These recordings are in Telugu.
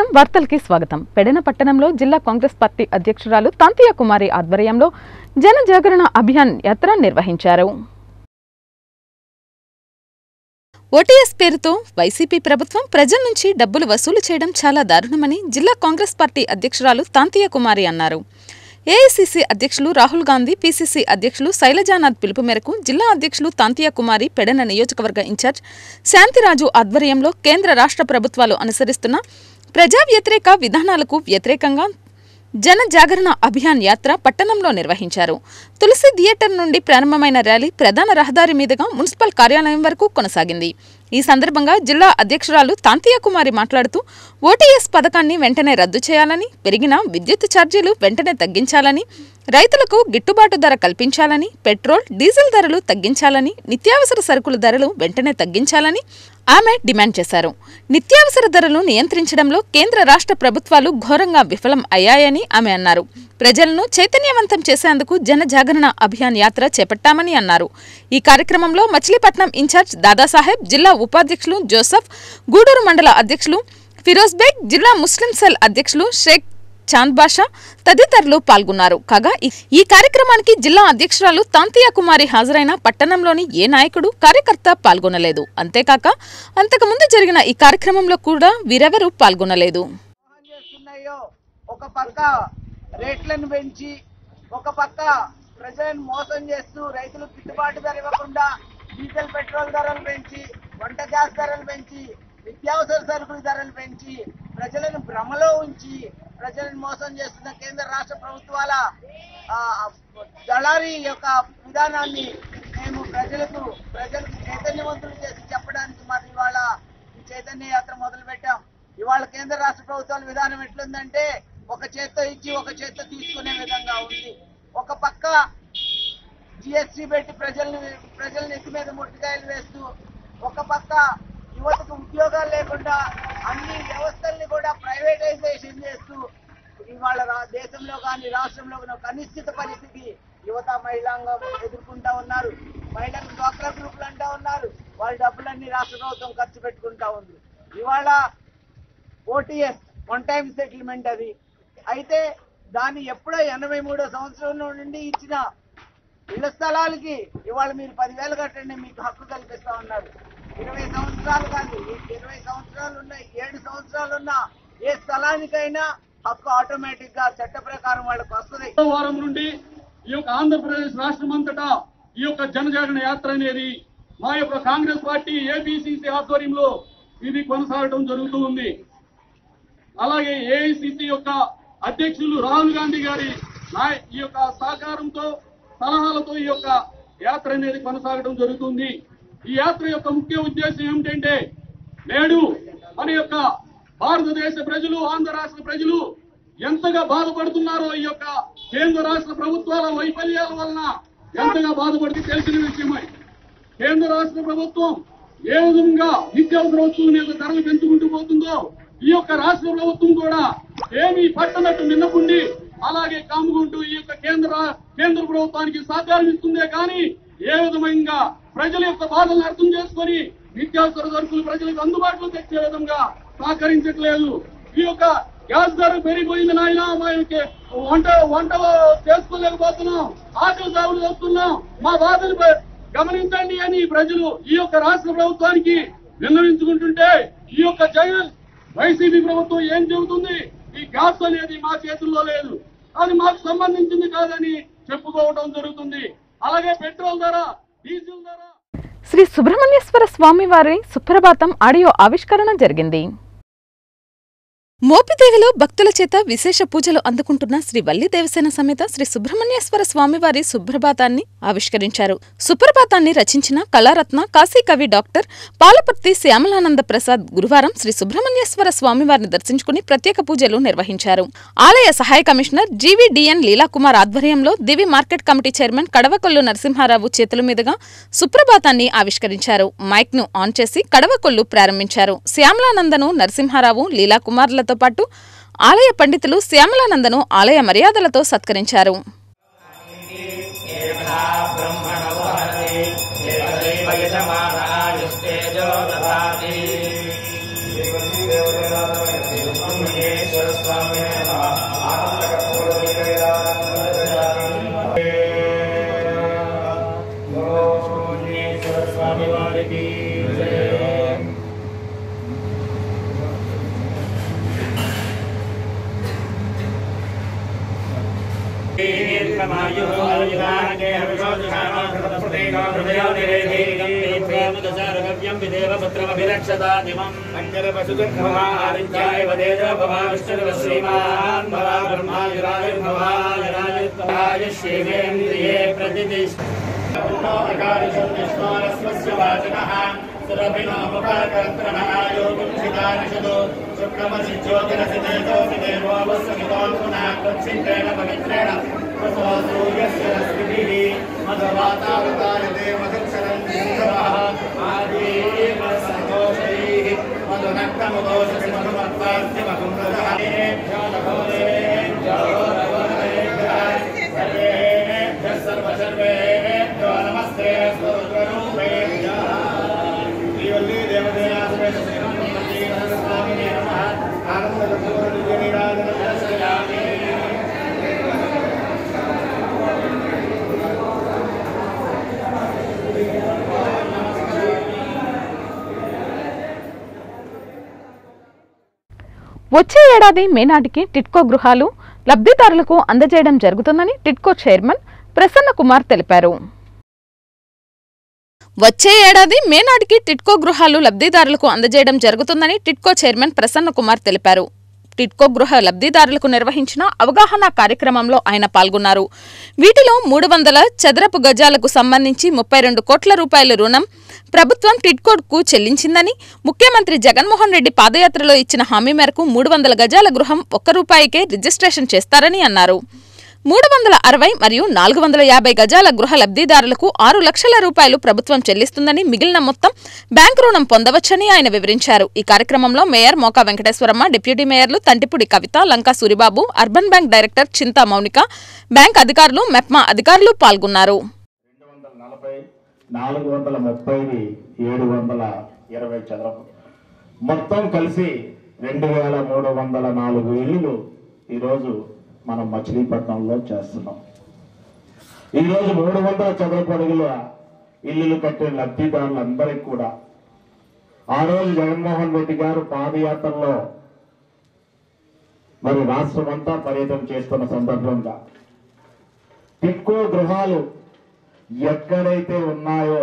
నమస్కారం వార్తలకి స్వాగతం పెడన పట్టణంలో జిల్లా కాంగ్రెస్ పార్టీ అధ్యక్షురాలు తాంతియ కుమారి ఆధ్వర్యంలో జన జాగరణ అభియాన్ యాత్ర నిర్వహించారు ఓటీఎస్ పేరుతో వైసీపీ ప్రభుత్వం ప్రజల నుంచి డబ్బులు వసూలు చేయడం చాలా దారుణమని జిల్లా కాంగ్రెస్ పార్టీ అధ్యక్షురాలు తాంతియ కుమారి అన్నారు ఏఐసీసీ అధ్యక్షులు రాహుల్ గాంధీ పీసీసీ అధ్యక్షులు శైలజానాథ్ పిలుపు మేరకు జిల్లా అధ్యక్షులు తాంతియ కుమారి పెడన నియోజకవర్గ ఇన్ఛార్జ్ శాంతిరాజు ఆధ్వర్యంలో కేంద్ర రాష్ట్ర ప్రభుత్వాలు అనుసరిస్తున్న ప్రజా వ్యతిరేక విధానాలకు వ్యతిరేకంగా జన జాగరణ అభియాన్ యాత్ర పట్టణంలో నిర్వహించారు తులసి థియేటర్ నుండి ప్రారంభమైన ర్యాలీ ప్రధాన రహదారి మీదుగా మున్సిపల్ కార్యాలయం వరకు కొనసాగింది ఈ సందర్భంగా జిల్లా అధ్యక్షురాలు తాంతియ కుమారి మాట్లాడుతూ ఓటీఎస్ పథకాన్ని వెంటనే రద్దు చేయాలని పెరిగిన విద్యుత్ ఛార్జీలు వెంటనే తగ్గించాలని రైతులకు గిట్టుబాటు ధర కల్పించాలని పెట్రోల్ డీజిల్ ధరలు తగ్గించాలని నిత్యావసర సరుకుల ధరలు వెంటనే తగ్గించాలని ఆమె డిమాండ్ చేశారు నిత్యావసర ధరలు నియంత్రించడంలో కేంద్ర రాష్ట్ర ప్రభుత్వాలు ఘోరంగా విఫలం అయ్యాయని ఆమె అన్నారు ప్రజలను చైతన్యవంతం చేసేందుకు జన జాగరణ అభియాన్ యాత్ర చేపట్టామని అన్నారు ఈ కార్యక్రమంలో మచిలీపట్నం ఇన్ఛార్జ్ దాదాసాహెబ్ జిల్లా ఉపాధ్యక్షులు జోసఫ్ గూడూరు మండల అధ్యక్షులు ఫిరోజ్ బేగ్ జిల్లా ముస్లిం సెల్ అధ్యక్షులు షేక్ చాంద్ బాషా తదితరులు పాల్గొన్నారు కాగా ఈ- ఈ కార్యక్రమానికి జిల్లా అధ్యక్షురాలు తాంతియ కుమారి హాజరైన పట్టణంలోని ఏ నాయకుడు కార్యకర్త పాల్గొనలేదు అంతేకాక అంతకుముందు జరిగిన ఈ కార్యక్రమంలో కూడా వీరెవరూ పాల్గొనలేదు మోసం చేస్తున్నాయో ఒక పక్క రేట్లను పెంచి ఒక పక్క ప్రజలను మోసం చేస్తూ రైతులకు గిట్టుబాటు ధర ఇవ్వకుండా డీజిల్ పెట్రోల్ ధరలు పెంచి వంట గ్యాస్ ధరలు పెంచి నిత్యావసర సరుకుల ధరలు పెంచి ప్రజలను భ్రమలో ఉంచి ప్రజలను మోసం చేస్తున్న కేంద్ర రాష్ట్ర ప్రభుత్వాల ఆ, దళారీ యొక్క విధానాన్ని మేము ప్రజలకు ప్రజలకు చైతన్యవంతులు చేసి చెప్పడానికి మరి ఇవాళ ఈ చైతన్య యాత్ర మొదలు పెట్టాం ఇవాళ కేంద్ర రాష్ట్ర ప్రభుత్వాల విధానం ఎట్లుందంటే ఒక చేత్తో ఇచ్చి ఒక చేత్తో తీసుకునే విధంగా ఉంది ఒక పక్క జిఎస్టీ పెట్టి ప్రజల్ని ప్రజల నెత్తి మీద ముట్టికాయలు వేస్తూ ఒక పక్క యువతకు ఉద్యోగాలు లేకుండా అన్ని వ్యవస్థల్ని కూడా ప్రైవేటైజేషన్ చేస్తూ ఇవాళ రా- దేశంలో కానీ రాష్ట్రంలో కానీ ఒక అనిశ్చిత పరిస్థితి యువత మహిళాంగం ఎదుర్కొంటా ఉన్నారు మహిళలకు డ్వాక్రా గ్రూపులు అంటా ఉన్నారు వాళ్ళ డబ్బులన్నీ రాష్ట్ర ప్రభుత్వం ఖర్చు పెట్టుకుంటా ఉంది ఇవాళ ఓటీఎస్ వన్ టైం సెటిల్మెంట్ అది అయితే దాన్ని ఎప్పుడో ఎనభై మూడో సంవత్సరం నుండి ఇచ్చిన ఇళ్ల స్థలాలకి ఇవాళ మీరు పదివేలు కట్టండి మీకు హక్కు కల్పిస్తా ఉన్నారు ఇరవై సంవత్సరాలు కాదు ఇరవై సంవత్సరాలు ఉన్నాయి ఏడు సంవత్సరాలు ఉన్న ఏ స్థలానికైనా హక్కు ఆటోమేటిక్ గా చట్ట ప్రకారం వాళ్ళకి వస్తుంది వారం నుండి ఈ యొక్క ఆంధ్రప్రదేశ్ రాష్ట్రం అంతటా ఈ యొక్క జనజాగరణ యాత్ర అనేది మా యొక్క కాంగ్రెస్ పార్టీ ఏబిసిసి ఆధ్వర్యంలో ఇది కొనసాగడం జరుగుతూ ఉంది అలాగే ఏఐసిసి యొక్క అధ్యక్షులు రాహుల్ గాంధీ గారి నాయ- ఈ యొక్క సహకారంతో సలహాలతో ఈ యొక్క యాత్ర అనేది కొనసాగడం జరుగుతుంది ఈ యాత్ర యొక్క ముఖ్య ఉద్దేశం ఏమిటంటే నేడు మన యొక్క భారతదేశ ప్రజలు ఆంధ్ర రాష్ట్ర ప్రజలు ఎంతగా బాధపడుతున్నారో ఈ యొక్క కేంద్ర రాష్ట్ర ప్రభుత్వాల వైఫల్యాల వలన ఎంతగా బాధపడితే తెలిసిన విషయమే కేంద్ర రాష్ట్ర ప్రభుత్వం ఏ విధంగా నిత్యావసర వస్తువుల మీద ధరలు పెంచుకుంటూ పోతుందో ఈ యొక్క రాష్ట్ర ప్రభుత్వం కూడా ఏమీ పట్టనట్టు నిన్నకుండి అలాగే కాముకుంటూ ఈ యొక్క కేంద్ర కేంద్ర ప్రభుత్వానికి సహకారం ఇస్తుందే కానీ ఏ విధంగా ప్రజల యొక్క బాధలను అర్థం చేసుకొని నిత్యావసర సరుకులు ప్రజలకు అందుబాటులో తెచ్చే విధంగా సహకరించట్లేదు ఈ యొక్క గ్యాస్ ధర పెరిగిపోయింది నాయన మా యొక్క వంట వంట చేసుకోలేకపోతున్నాం ఆకలి సాగులు చేస్తున్నాం మా బాధలు ప- గమనించండి అని ప్రజలు ఈ యొక్క రాష్ట్ర ప్రభుత్వానికి విన్నవించుకుంటుంటే ఈ యొక్క జగన్ వైసీపీ ప్రభుత్వం ఏం చెబుతుంది ఈ గ్యాస్ అనేది మా చేతుల్లో లేదు అది మాకు సంబంధించింది కాదని చెప్పుకోవడం జరుగుతుంది అలాగే పెట్రోల్ ధర డీజిల్ ధర శ్రీ సుబ్రహ్మణ్యేశ్వర స్వామి వారి సుప్రభాతం ఆడియో ఆవిష్కరణ జరిగింది మోపిదేవిలో భక్తుల చేత విశేష పూజలు అందుకుంటున్న శ్రీ వల్లి దేవసేన సమేత శ్రీ సుబ్రహ్మణ్యేశ్వర స్వామివారి సుప్రభాతాన్ని ఆవిష్కరించారు సుప్రభాతాన్ని రచించిన కళారత్న కాశీ కవి డాక్టర్ పాలపర్తి శ్యామలానంద ప్రసాద్ గురువారం శ్రీ సుబ్రహ్మణ్యేశ్వర స్వామివారిని దర్శించుకుని ప్రత్యేక పూజలు నిర్వహించారు ఆలయ సహాయ కమిషనర్ జీవీడీఎన్ లీలాకుమార్ ఆధ్వర్యంలో Divi market committee chairman Kadavakollu Narasimharao చేతుల మీదుగా సుప్రభాతాన్ని ఆవిష్కరించారు మైక్ ను ఆన్ చేసి కడవకొల్లు ప్రారంభించారు శ్యామలానందను నరసింహారావు లీలాకుమార్లతో పాటు ఆలయ పండితులు శ్యామలానందను ఆలయ మర్యాదలతో సత్కరించారు యజమానాయుస్తేజో దదాతి వచ్చే ఏడాది మే నాటికి టిట్కో గృహాలు లబ్ధిదారులకు అందజేయడం జరుగుతుందని టిట్కో చైర్మన్ ప్రసన్న కుమార్ తెలిపారు వచ్చే ఏడాది మే నాటికి టిట్కో గృహాలు లబ్ధిదారులకు అందజేయడం జరుగుతుందని టిట్కో చైర్మన్ ప్రసన్న కుమార్ తెలిపారు టిట్కో గృహ లబ్ధిదారులకు నిర్వహించిన అవగాహన కార్యక్రమంలో ఆయన పాల్గొన్నారు వీటిలో మూడు వందల చదరపు గజాలకు సంబంధించి ముప్పై రెండు కోట్ల రూపాయల రుణం ప్రభుత్వం టిట్కోకు చెల్లించిందని ముఖ్యమంత్రి జగన్మోహన్ రెడ్డి పాదయాత్రలో ఇచ్చిన హామీ మేరకు మూడు వందల గజాల గృహం ఒక్క రూపాయికే రిజిస్ట్రేషన్ చేస్తారని అన్నారు మూడు వందల అరవై మరియు నాలుగు వందల యాభై గజాల గృహ లబ్ధిదారులకు ఆరు లక్షల రూపాయలు ప్రభుత్వం చెల్లిస్తుందని మిగిలిన మొత్తం బ్యాంకు రుణం పొందవచ్చని ఆయన వివరించారు ఈ కార్యక్రమంలో మేయర్ మోకా వెంకటేశ్వరమ్మ డిప్యూటీ మేయర్లు Thantipudi Kavitha Lanka Suribabu urban bank director Chinta Mounika bank అధికారులు మెప్మా అధికారులు పాల్గొన్నారు రెండు వందల నలభై నాలుగు వందల ముప్పై ఏడు వందల ఇరవై చదరపు మొత్తం కలిసి రెండు వేల మూడు వందల నాలుగు ఇల్లులు ఈరోజు మనం మచిలీపట్నంలో చేస్తున్నాం ఈరోజు మూడు వందల చదరపు అడుగుల ఇల్లులు కట్టే లబ్ధిదారులందరికీ కూడా ఆ రోజు జగన్మోహన్ రెడ్డి గారు పాదయాత్రలో మరి రాష్ట్రమంతా పర్యటన చేస్తున్న సందర్భంగా టిక్కో గృహాలు ఎక్కడైతే ఉన్నాయో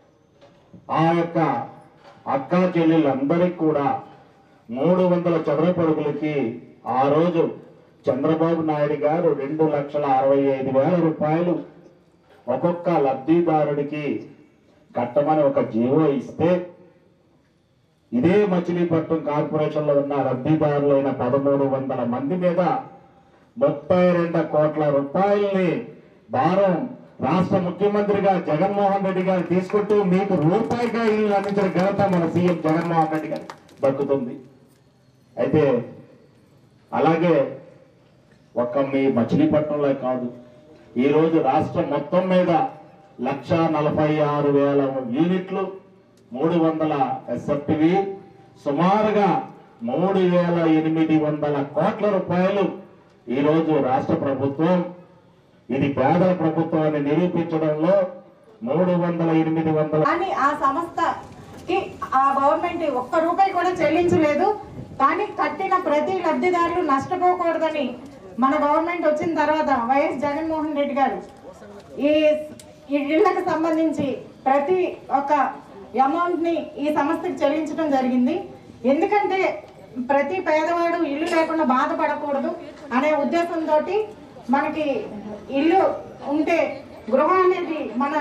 ఆ యొక్క అక్కా చెల్లెళ్ళందరికీ కూడా మూడు వందల చదరపడుగులకి ఆ రోజు చంద్రబాబు నాయుడు గారు రెండు లక్షల అరవై ఐదు వేల రూపాయలు ఒక్కొక్క లబ్ధిదారుడికి కట్టమని ఒక జీవో ఇస్తే ఇదే మచిలీపట్నం కార్పొరేషన్లో ఉన్న లబ్ధిదారులైన పదమూడు వందల మంది మీద ముప్పై రెండు కోట్ల రూపాయల్ని భారం రాష్ట్ర ముఖ్యమంత్రిగా జగన్మోహన్ రెడ్డి గారు తీసుకుంటూ మీకు రూపాయిగా ఇల్లు అందించిన ఘనత మన సీఎం జగన్మోహన్ రెడ్డి గారు దక్కుతుంది అయితే అలాగే ఒక్క మీ మచిలీపట్నంలో కాదు ఈరోజు రాష్ట్రం మొత్తం మీద లక్ష నలభై ఆరు వేల యూనిట్లు మూడు వందల ఎస్ఎఫ్టివి సుమారుగా మూడు వేల ఎనిమిది వందల కోట్ల రూపాయలు ఈరోజు రాష్ట్ర ప్రభుత్వం ఇది పేదల ప్రభుత్వాన్ని నిరూపించడంలో మూడు వందల ఎనిమిది వందల కానీ ఆ సంస్థకి ఆ గవర్నమెంట్ ఒక్క రూపాయి కూడా చెల్లించలేదు కానీ కట్టిన ప్రతి లబ్ధిదారులు నష్టపోకూడదని మన గవర్నమెంట్ వచ్చిన తర్వాత వైఎస్ జగన్మోహన్ రెడ్డి గారు ఈ ఈ ఇళ్లకు సంబంధించి ప్రతి ఒక్క అమౌంట్ ని ఈ సంస్థకి చెల్లించడం జరిగింది ఎందుకంటే ప్రతి పేదవాడు ఇల్లు లేకుండా బాధపడకూడదు అనే ఉద్దేశంతో మనకి ఇల్లు ఉంటే గృహం అనేది మన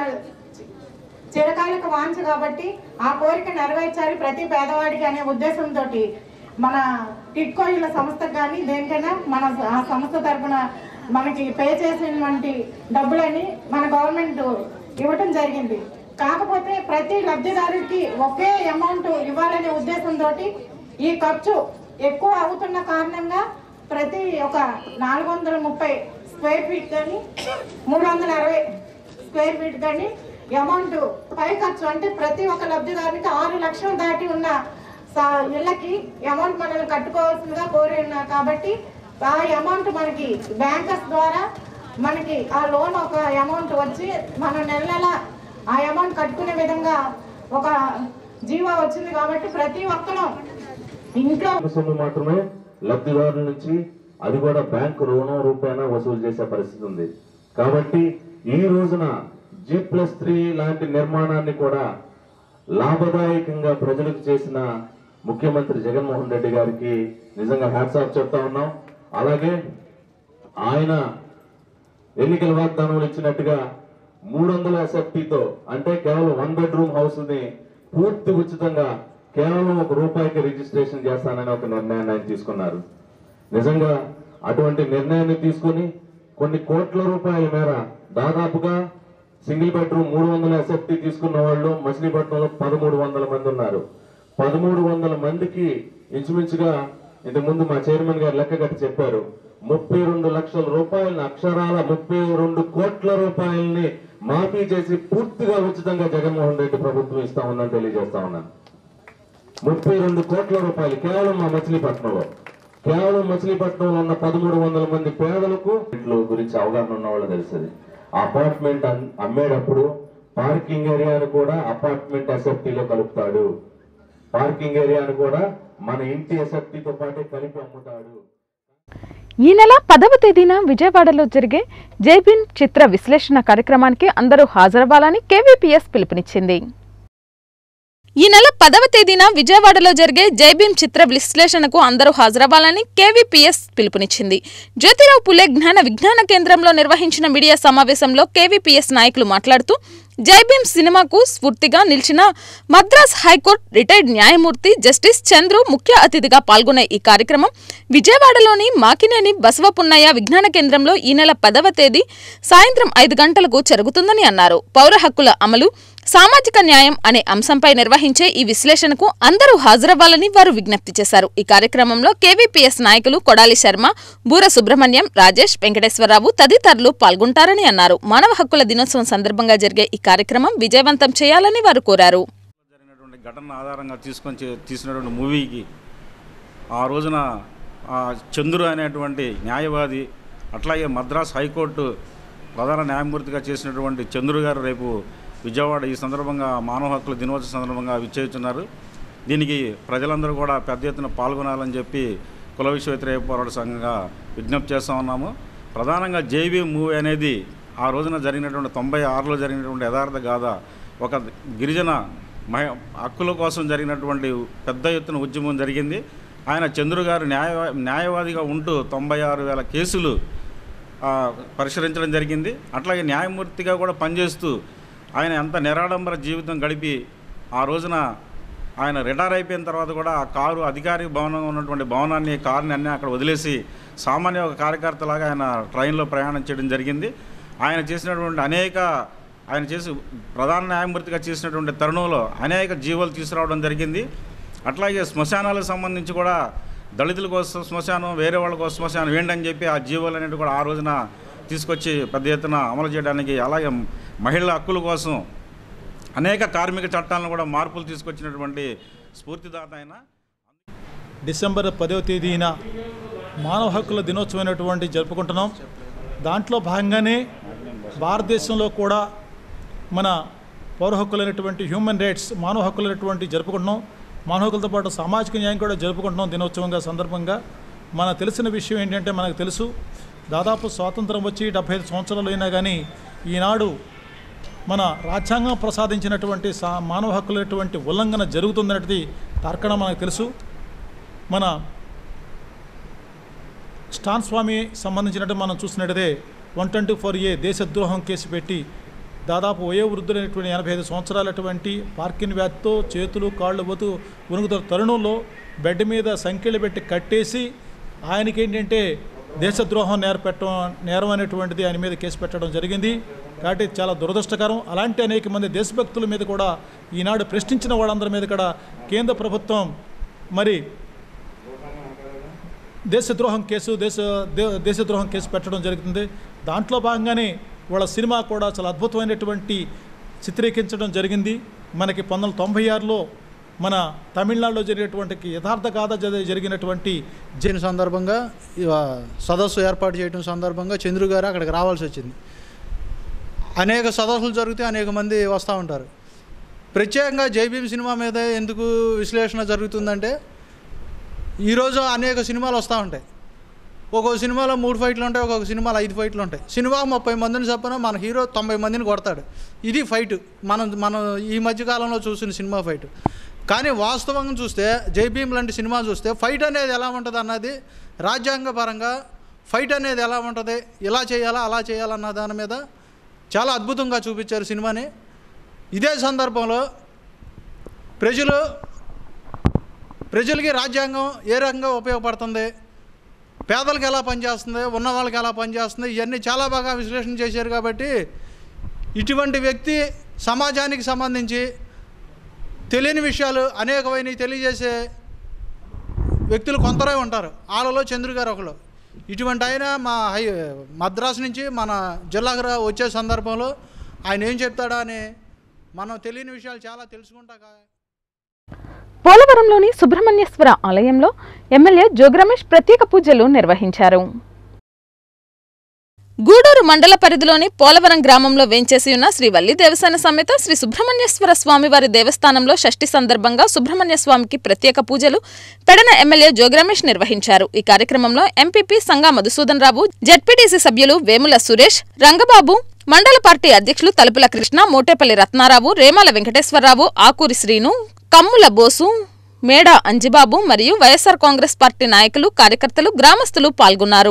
చిరకాలిక వాంఛ కాబట్టి ఆ కోరిక నెరవేర్చాలి ప్రతి పేదవాడికి అనే ఉద్దేశంతో మన టిట్కో ఇళ్ళ సంస్థకు కానీ దేనికైనా మన ఆ సంస్థ తరపున మనకి పే చేసినటువంటి డబ్బులని మన గవర్నమెంట్ ఇవ్వటం జరిగింది కాకపోతే ప్రతి లబ్ధిదారుడికి ఒకే అమౌంట్ ఇవ్వాలనే ఉద్దేశంతో ఈ ఖర్చు ఎక్కువ అవుతున్న కారణంగా ప్రతి ఒక నాలుగు వందల ముప్పై స్క్వేర్ ఫీట్ కానీ మూడు వందల అరవై స్క్వేర్ ఫీట్ కానీ అమౌంట్ పై ఖర్చు అంటే ప్రతి ఒక్క లబ్ధిదారునికి ఆరు లక్షలు దాటి ఉన్న స- ఇళ్ళకి అమౌంట్ మనల్ని కట్టుకోవాల్సిందిగా కోరి ఉన్నారు కాబట్టి ఆ అమౌంట్ మనకి బ్యాంకర్స్ ద్వారా మనకి ఆ లోన్ ఒక అమౌంట్ వచ్చి మనం నెల నెల ఆ అమౌంట్ కట్టుకునే విధంగా ఒక జీవో వచ్చింది కాబట్టి ప్రతి ఒక్కరూ ఇంట్లో సొమ్ము మాత్రమే లబ్ధిదారుల నుంచి అది కూడా బ్యాంకు రుణం రూపాయన వసూలు చేసే పరిస్థితి ఉంది కాబట్టి ఈ రోజున జీ ప్లస్ త్రీ లాంటి నిర్మాణాన్ని కూడా లాభదాయకంగా ప్రజలకు చేసిన ముఖ్యమంత్రి జగన్మోహన్ రెడ్డి గారికి నిజంగా హ్యాట్స్ ఆఫ్ చెప్తా ఉన్నాం అలాగే ఆయన ఎన్నికల వాగ్దానాలు ఇచ్చినట్టుగా మూడు వందల ఎస్ఎఫ్టీతో అంటే కేవలం వన్ బెడ్రూమ్ హౌస్ ని పూర్తి ఉచితంగా కేవలం ఒక రూపాయికి రిజిస్ట్రేషన్ చేస్తానని ఒక నిర్ణయాన్ని ఆయన తీసుకున్నారు నిజంగా అటువంటి నిర్ణయాన్ని తీసుకొని కొన్ని కోట్ల రూపాయల మేర దాదాపుగా సింగిల్ బెడ్రూమ్ మూడు వందల ఎస్ఎఫ్టీ తీసుకున్న వాళ్ళు మచిలీపట్నంలో పదమూడు వందల మంది ఉన్నారు పదమూడు వందల మందికి ఇంచుమించుగా ఇంతకుముందు మా చైర్మన్ గారు లెక్క కట్టి చెప్పారు ముప్పై రెండు లక్షల రూపాయలని అక్షరాల ముప్పై రెండు కోట్ల రూపాయలని మాఫీ చేసి పూర్తిగా ఉచితంగా జగన్మోహన్ రెడ్డి ప్రభుత్వం ఇస్తా ఉందని తెలియజేస్తా ఉన్నాను ముప్పై రెండు కోట్ల రూపాయలు కేవలం మా మచిలీపట్నంలో కేవలం మచిలీపట్నంలో ఉన్న పదమూడు వందల మంది పేదలకు ఇంట్లో గురించి అవగాహన ఉన్న వాళ్ళు తెలుస్తుంది అపార్ట్మెంట్ అన్- అమ్మేటప్పుడు పార్కింగ్ ఏరియాను కూడా అపార్ట్మెంట్ ఎస్ఎఫ్టీలో కలుపుతాడు పార్కింగ్ ఏరియాను కూడా మన ఇంటి ఎస్ఎఫ్టీతో పాటే కలిపి అమ్ముతాడు ఈ నెల పదవ తేదీన విజయవాడలో జరిగే జైబీన్ చిత్ర విశ్లేషణ కార్యక్రమానికి అందరూ హాజరవ్వాలని కేవీపీఎస్ పిలుపునిచ్చింది ఈ నెల పదవ తేదీన విజయవాడలో జరిగే జైభీం చిత్ర విశ్లేషణకు అందరూ హాజరవ్వాలని కేవీపీఎస్ పిలుపునిచ్చింది జ్యోతిరావు పులే జ్ఞాన విజ్ఞాన కేంద్రంలో నిర్వహించిన మీడియా సమావేశంలో కేవీపీఎస్ నాయకులు మాట్లాడుతూ జైభీం సినిమాకు స్ఫూర్తిగా నిలిచిన మద్రాస్ హైకోర్టు రిటైర్డ్ న్యాయమూర్తి జస్టిస్ చంద్రు ముఖ్య అతిథిగా పాల్గొనే ఈ కార్యక్రమం విజయవాడలోని మాకినేని బసవపున్నయ్య విజ్ఞాన కేంద్రంలో ఈ నెల పదవ తేదీ సాయంత్రం ఐదు గంటలకు జరుగుతుందని అన్నారు పౌర హక్కుల అమలు సామాజిక న్యాయం అనే అంశంపై నిర్వహించే ఈ విశ్లేషణకు అందరూ హాజరవ్వాలని వారు విజ్ఞప్తి చేశారు ఈ కార్యక్రమంలో కేవీపీఎస్ నాయకులు కొడాలి శర్మ బూర సుబ్రహ్మణ్యం రాజేష్ వెంకటేశ్వరరావు తదితరులు పాల్గొంటారని అన్నారు మానవ హక్కుల దినోత్సవం సందర్భంగా జరిగే ఈ కార్యక్రమం విజయవంతం చేయాలని వారు కోరారు జరిగినటువంటి ఘటన ఆధారంగా తీసుకొని చే- తీసినటువంటి మూవీకి ఆ రోజున ఆ చంద్రు అనేటువంటి న్యాయవాది అట్లాగే మద్రాస్ హైకోర్టు ప్రధాన న్యాయమూర్తిగా చేసినటువంటి చంద్రు గారు రేపు విజయవాడ ఈ సందర్భంగా మానవ హక్కుల దినోత్సవ సందర్భంగా విచ్చేస్తున్నారు దీనికి ప్రజలందరూ కూడా పెద్ద ఎత్తున పాల్గొనాలని చెప్పి కుల విశ్వ వ్యతిరేక పోరాట సంఘంగా విజ్ఞప్తి చేస్తూ ఉన్నాము ప్రధానంగా జేబీ మూవీ అనేది ఆ రోజున జరిగినటువంటి తొంభై ఆరులో జరిగినటువంటి యథార్థ గాథ ఒక గిరిజన మహి హక్కుల కోసం జరిగినటువంటి పెద్ద ఎత్తున ఉద్యమం జరిగింది ఆయన చంద్రు గారు న్యాయ న్యాయవాదిగా ఉంటూ తొంభై ఆరు వేల కేసులు ఆ, పరిష్కరించడం జరిగింది అట్లాగే న్యాయమూర్తిగా కూడా పనిచేస్తూ ఆయన ఎంత నిరాడంబర జీవితం గడిపి ఆ రోజున ఆయన రిటైర్ అయిపోయిన తర్వాత కూడా ఆ కారు అధికారి భవనం ఉన్నటువంటి భవనాన్ని కారుని అన్నీ అక్కడ వదిలేసి సామాన్య ఒక కార్యకర్తలాగా ఆయన ట్రైన్లో ప్రయాణం చేయడం జరిగింది ఆయన చేసినటువంటి అనేక ఆయన చేసి ప్రధాన న్యాయమూర్తిగా చేసినటువంటి తరుణంలో అనేక జీవోలు తీసుకురావడం జరిగింది అట్లాగే శ్మశానాలకు సంబంధించి కూడా దళితుల కోసం శ్మశానం వేరే వాళ్ళ కోసం శ్మశానం ఏంటని చెప్పి ఆ జీవోలు అనేవి కూడా ఆ రోజున తీసుకొచ్చి పెద్ద ఎత్తున అమలు చేయడానికి అలాగే మహిళల హక్కుల కోసం అనేక కార్మిక చట్టాలను కూడా మార్పులు తీసుకొచ్చినటువంటి స్ఫూర్తిదాత ఆయన డిసెంబర్ పదవ తేదీన మానవ హక్కుల దినోత్సవమైనటువంటి జరుపుకుంటున్నాం దాంట్లో భాగంగానే భారతదేశంలో కూడా మన పౌర హక్కులైనటువంటి హ్యూమన్ రైట్స్ మానవ హక్కులైనటువంటి జరుపుకుంటున్నాం మానవ హక్కులతో పాటు సామాజిక న్యాయం కూడా జరుపుకుంటున్నాం దినోత్సవంగా సందర్భంగా మన తెలిసిన విషయం ఏంటంటే మనకు తెలుసు దాదాపు స్వాతంత్రం వచ్చి డెబ్బై ఐదు సంవత్సరాలు అయినా కానీ ఈనాడు మన రాజ్యాంగం ప్రసాదించినటువంటి సా మానవ హక్కులైనటువంటి ఉల్లంఘన జరుగుతుందనేది తర్కణం మనకు తెలుసు మన స్టాన్ స్వామి సంబంధించినట్టు మనం చూసినట్టయితే వన్ ట్వంటీ ఫోర్ ఏ దేశద్రోహం కేసు పెట్టి దాదాపు వయో వృద్ధులైనటువంటి ఎనభై ఐదు సంవత్సరాలటువంటి పార్కిన్ వ్యాధితో చేతులు కాళ్ళు పోతూ ఉనుగుతున్న తరుణంలో బెడ్ మీద సంఖ్యలు పెట్టి కట్టేసి ఆయనకి ఏంటంటే దేశద్రోహం నేరపెట్టడం నేరం అనేటువంటిది ఆయన మీద కేసు పెట్టడం జరిగింది కాబట్టి చాలా దురదృష్టకరం అలాంటి అనేక మంది దేశభక్తుల మీద కూడా ఈనాడు ప్రశ్నించిన వాళ్ళందరి మీద కూడా కేంద్ర ప్రభుత్వం మరి దేశద్రోహం కేసు దేశ దే- దేశద్రోహం కేసు పెట్టడం జరుగుతుంది దాంట్లో భాగంగానే వాళ్ళ సినిమా కూడా చాలా అద్భుతమైనటువంటి చిత్రీకరించడం జరిగింది మనకి పంతొమ్మిది వందల తొంభై ఆరులో మన తమిళనాడులో జరిగినటువంటి యథార్థ గాథ జరి- జరిగినటువంటి దీని సందర్భంగా ఇవ సదస్సు ఏర్పాటు చేయడం సందర్భంగా చంద్రు గారు అక్కడికి రావాల్సి వచ్చింది అనేక సదస్సులు జరిగితే అనేక మంది వస్తూ ఉంటారు ప్రత్యేకంగా జైభీమ్ సినిమా మీద ఎందుకు విశ్లేషణ జరుగుతుందంటే ఈరోజు అనేక సినిమాలు వస్తూ ఉంటాయి ఒక్కొక్క సినిమాలో మూడు ఫైట్లు ఉంటాయి ఒక్కొక్క సినిమాలో ఐదు ఫైట్లు ఉంటాయి సినిమా ముప్పై మందిని చెప్పిన మన హీరో తొంభై మందిని కొడతాడు ఇది ఫైట్ మనం మనం ఈ మధ్యకాలంలో చూసిన సినిమా ఫైట్ కానీ వాస్తవంగా చూస్తే జై భీమ్ లాంటి సినిమా చూస్తే ఫైట్ అనేది ఎలా ఉంటుంది అన్నది రాజ్యాంగపరంగా ఫైట్ అనేది ఎలా ఉంటుంది ఇలా చేయాలా అలా చేయాలన్న దాని మీద చాలా అద్భుతంగా చూపించారు సినిమాని ఇదే సందర్భంలో ప్రజలు ప్రజలకి రాజ్యాంగం ఏ రకంగా ఉపయోగపడుతుంది పేదలకు ఎలా పనిచేస్తుంది ఉన్న వాళ్ళకి ఎలా పనిచేస్తుంది ఇవన్నీ చాలా బాగా విశ్లేషణ చేశారు కాబట్టి ఇటువంటి వ్యక్తి సమాజానికి సంబంధించి తెలియని విషయాలు అనేకమైనవి తెలియజేసే వ్యక్తులు కొందరే ఉంటారు వాళ్ళలో చంద్రు గారు ఒకరు ఇటువంటి ఆయన మా హై మద్రాసు నుంచి మన జిల్లాకు రా- వచ్చే సందర్భంలో ఆయన ఏం చెప్తాడా అని మనం తెలియని విషయాలు చాలా తెలుసుకుంటాక పోలవరంలోని సుబ్రహ్మణ్యేశ్వర ఆలయంలో ఎమ్మెల్యే జోగ్రమేష్ ప్రత్యేక పూజలు నిర్వహించారు గూడూరు మండల పరిధిలోని పోలవరం గ్రామంలో వేంచేసి ఉన్న శ్రీ వల్లి దేవసేన సమేత శ్రీ సుబ్రహ్మణ్యేశ్వర స్వామివారి దేవస్థానంలో షష్ఠి సందర్భంగా సుబ్రహ్మణ్య స్వామికి ప్రత్యేక పూజలు పెడన ఎమ్మెల్యే జోగ్రమేష్ నిర్వహించారు ఈ కార్యక్రమంలో ఎంపీపీ సంగా మధుసూదన్ రావు జడ్పీటీసీ సభ్యులు వేముల సురేష్ రంగబాబు మండల పార్టీ అధ్యక్షులు తలుపుల కృష్ణ మోటేపల్లి రత్నారావు రేమాల వెంకటేశ్వరరావు ఆకూరి శ్రీను కమ్ముల బోసు మేడ అంజిబాబు మరియు వైఎస్ఆర్ కాంగ్రెస్ పార్టీ నాయకులు కార్యకర్తలు గ్రామస్తులు పాల్గొన్నారు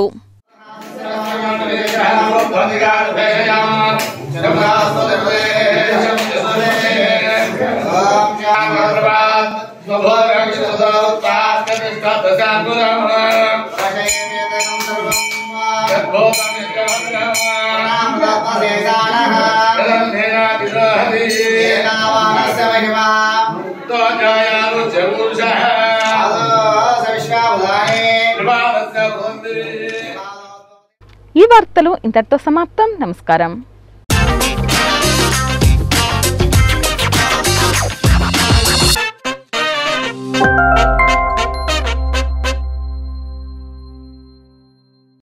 ఈ వార్తలు ఇంతటితో సమాప్తం నమస్కారం